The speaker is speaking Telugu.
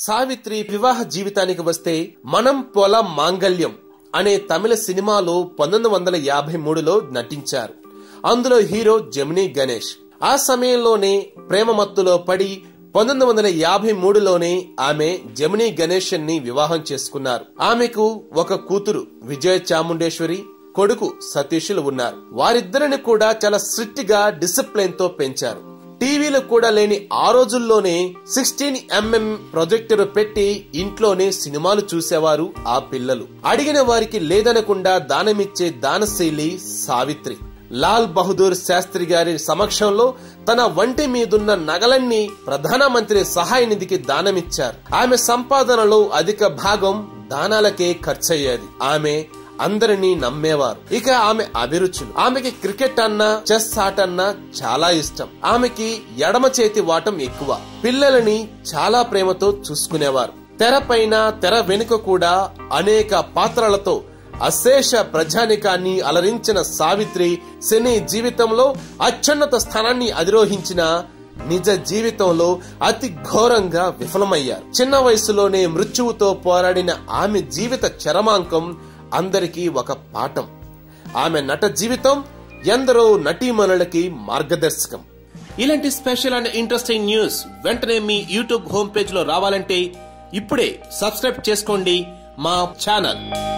సావిత్రి వివాహ జీవితానికి వస్తే మనం పొల మాంగల్యం అనే తమిళ సినిమాలో పంతొమ్మిది వందల యాభై మూడులో నటించారు అందులో హీరో జమినీ గణేష్ ఆ సమయంలోనే ప్రేమ మత్తులో పడి పంతొమ్మిది వందల యాభై మూడులోనే ఆమె జమినీ గణేషన్ ని వివాహం చేసుకున్నారు ఆమెకు ఒక కూతురు విజయ చాముండేశ్వరి కొడుకు సతీషులు ఉన్నారు వారిద్దరిని కూడా చాలా స్ట్రిక్ట్ గా డిసిప్లిన్ తో పెంచారు టీవీలు కూడా లేని ఆ రోజుల్లోనే సిక్స్టీన్ ఎంఎం ప్రొజెక్టర్ పెట్టి ఇంట్లోనే సినిమాలు చూసేవారు ఆ పిల్లలు అడిగిన వారికి లేదనకుండా దానమిచ్చే దానశైలి సావిత్రి లాల్ బహదూర్ శాస్త్రి గారి సమక్షంలో తన వంటి మీదున్న నగలన్నీ ప్రధానమంత్రి సహాయ నిధికి దానమిచ్చారు ఆమె సంపాదనలో అధిక భాగం దానాలకే ఖర్చయ్యేది ఆమె అందరినీ నమ్మేవారు ఇక ఆమె అభిరుచులు ఆమెకి క్రికెట్ అన్నా చెస్ ఆట అన్నా చాలా ఇష్టం ఆమెకి ఎడమ చేతి వాటం ఎక్కువ పిల్లలని చాలా ప్రేమతో చూసుకునేవారు తెర పైన తెర వెనుక కూడా అనేక పాత్రలతో అశేష ప్రజానికాన్ని అలరించిన సావిత్రి సినీ జీవితంలో అత్యున్నత స్థానాన్ని అధిరోహించిన నిజ జీవితంలో అతి ఘోరంగా విఫలమయ్యారు చిన్న వయసులోనే మృత్యువుతో పోరాడిన ఆమె జీవిత చరమాంకం అందరికీ ఒక పాఠం ఆమె నట జీవితం ఎందరో నటీమణులకి మార్గదర్శకం ఇలాంటి స్పెషల్ అండ్ ఇంట్రెస్టింగ్ న్యూస్ వెంటనే మీ యూట్యూబ్ హోమ్ పేజ్ లో రావాలంటే ఇప్పుడే సబ్స్క్రైబ్ చేసుకోండి మా ఛానల్